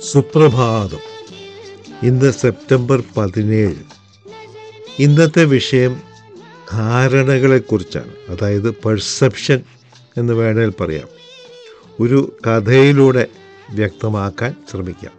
സുപ്രഭാതം ഇന്ന് സെപ്റ്റംബർ പതിനേഴ് ഇന്നത്തെ വിഷയം ധാരണകളെക്കുറിച്ചാണ് അതായത് പെർസെപ്ഷൻ എന്ന് വേണേൽ പറയാം ഒരു കഥയിലൂടെ വ്യക്തമാക്കാൻ ശ്രമിക്കാം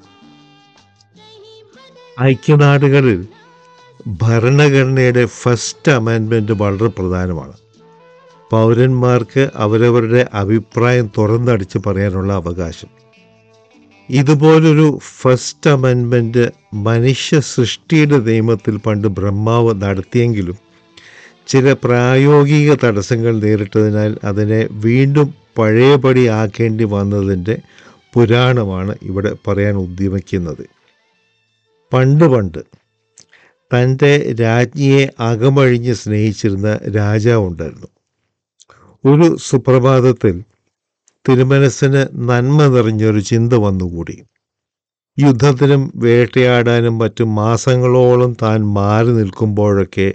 ഐക്യനാടുകളിൽ ഭരണഘടനയുടെ ഫസ്റ്റ് അമെൻമെൻറ്റ് വളരെ പ്രധാനമാണ് പൗരന്മാർക്ക് അവരവരുടെ അഭിപ്രായം തുറന്നടിച്ച് പറയാനുള്ള അവകാശം ഇതുപോലൊരു ഫസ്റ്റ് അമെൻമെൻറ്റ് മനുഷ്യ സൃഷ്ടിയുടെ നിയമത്തിൽ പണ്ട് ബ്രഹ്മാവ് നടത്തിയെങ്കിലും ചില പ്രായോഗിക തടസ്സങ്ങൾ നേരിട്ടതിനാൽ അതിനെ വീണ്ടും പഴയപടി ആക്കേണ്ടി വന്നതിൻ്റെ പുരാണമാണ് ഇവിടെ പറയാൻ ഉദ്യമിക്കുന്നത് പണ്ട് പണ്ട് തൻ്റെ രാജ്ഞിയെ അകമഴിഞ്ഞ് സ്നേഹിച്ചിരുന്ന രാജാവുണ്ടായിരുന്നു ഒരു സുപ്രഭാതത്തിൽ തിരുമനസ്സിന് നന്മ നിറഞ്ഞൊരു ചിന്ത വന്നുകൂടി യുദ്ധത്തിനും വേട്ടയാടാനും മറ്റും മാസങ്ങളോളം താൻ മാറി നിൽക്കുമ്പോഴൊക്കെ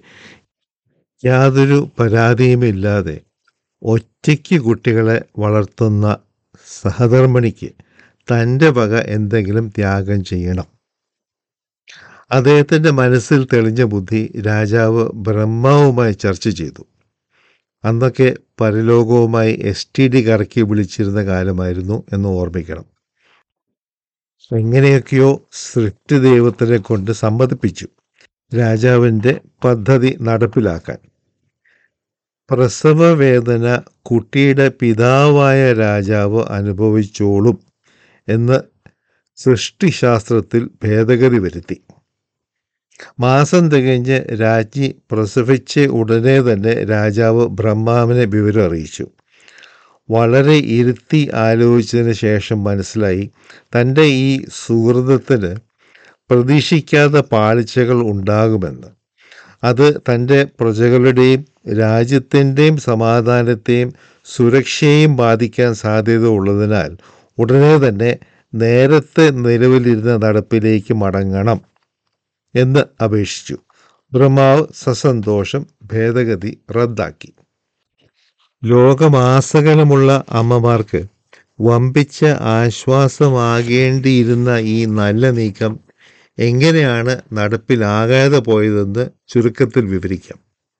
യാതൊരു പരാതിയുമില്ലാതെ ഒറ്റയ്ക്ക് കുട്ടികളെ വളർത്തുന്ന സഹധർമ്മിണിക്ക് തൻ്റെ വക എന്തെങ്കിലും ത്യാഗം ചെയ്യണം അദ്ദേഹത്തിൻ്റെ മനസ്സിൽ തെളിഞ്ഞ ബുദ്ധി രാജാവ് ബ്രഹ്മാവുമായി ചർച്ച ചെയ്തു അന്നൊക്കെ പരലോകവുമായി എസ് ടി ഡി കറക്കി വിളിച്ചിരുന്ന കാലമായിരുന്നു എന്ന് ഓർമ്മിക്കണം എങ്ങനെയൊക്കെയോ സൃഷ്ടി ദൈവത്തിനെ കൊണ്ട് സമ്മതിപ്പിച്ചു രാജാവിൻ്റെ പദ്ധതി നടപ്പിലാക്കാൻ പ്രസവ വേദന കുട്ടിയുടെ പിതാവായ രാജാവ് അനുഭവിച്ചോളും എന്ന് സൃഷ്ടിശാസ്ത്രത്തിൽ ഭേദഗതി വരുത്തി മാസം തികഞ്ഞ് രാജ്ഞി പ്രസവിച്ച് ഉടനെ തന്നെ രാജാവ് ബ്രഹ്മാവിനെ വിവരം അറിയിച്ചു വളരെ ഇരുത്തി ആലോചിച്ചതിന് ശേഷം മനസ്സിലായി തൻ്റെ ഈ സുഹൃതത്തിന് പ്രതീക്ഷിക്കാത്ത പാളിച്ചകൾ ഉണ്ടാകുമെന്ന് അത് തൻ്റെ പ്രജകളുടെയും രാജ്യത്തിൻ്റെയും സമാധാനത്തെയും സുരക്ഷയെയും ബാധിക്കാൻ സാധ്യത ഉള്ളതിനാൽ ഉടനെ തന്നെ നേരത്തെ നിലവിലിരുന്ന നടപ്പിലേക്ക് മടങ്ങണം എന്ന് അപേക്ഷിച്ചു ബ്രഹ്മാവ് സസന്തോഷം ഭേദഗതി റദ്ദാക്കി ലോകമാസകലമുള്ള അമ്മമാർക്ക് വമ്പിച്ച ആശ്വാസമാകേണ്ടിയിരുന്ന ഈ നല്ല നീക്കം എങ്ങനെയാണ് നടപ്പിലാകാതെ പോയതെന്ന് ചുരുക്കത്തിൽ വിവരിക്കാം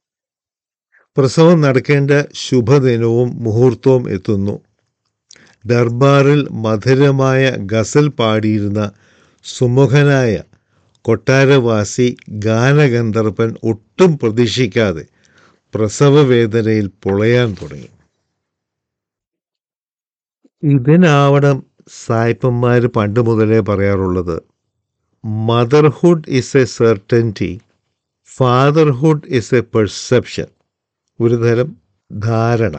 പ്രസവം നടക്കേണ്ട ശുഭദിനവും മുഹൂർത്തവും എത്തുന്നു ദർബാറിൽ മധുരമായ ഗസൽ പാടിയിരുന്ന സുമുഖനായ കൊട്ടാരവാസി ഗാനഗന്ധർപ്പൻ ഒട്ടും പ്രതീക്ഷിക്കാതെ പ്രസവവേദനയിൽ പൊളയാൻ തുടങ്ങി ഇതിനാവണം സായിപ്പന്മാർ പണ്ട് മുതലേ പറയാറുള്ളത് motherhood is a certainty fatherhood is a perception ഒരു തരം ധാരണ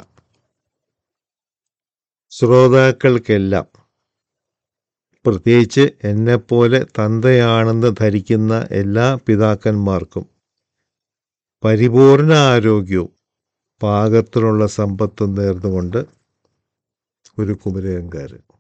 ശ്രോതാക്കൾക്കെല്ലാം പ്രത്യേകിച്ച് എന്നെപ്പോലെ തന്തയാണെന്ന് ധരിക്കുന്ന എല്ലാ പിതാക്കന്മാർക്കും പരിപൂർണ ആരോഗ്യവും പാകത്തിനുള്ള സമ്പത്തും നേർന്നുകൊണ്ട് ഒരു കുമരകങ്കാരൻ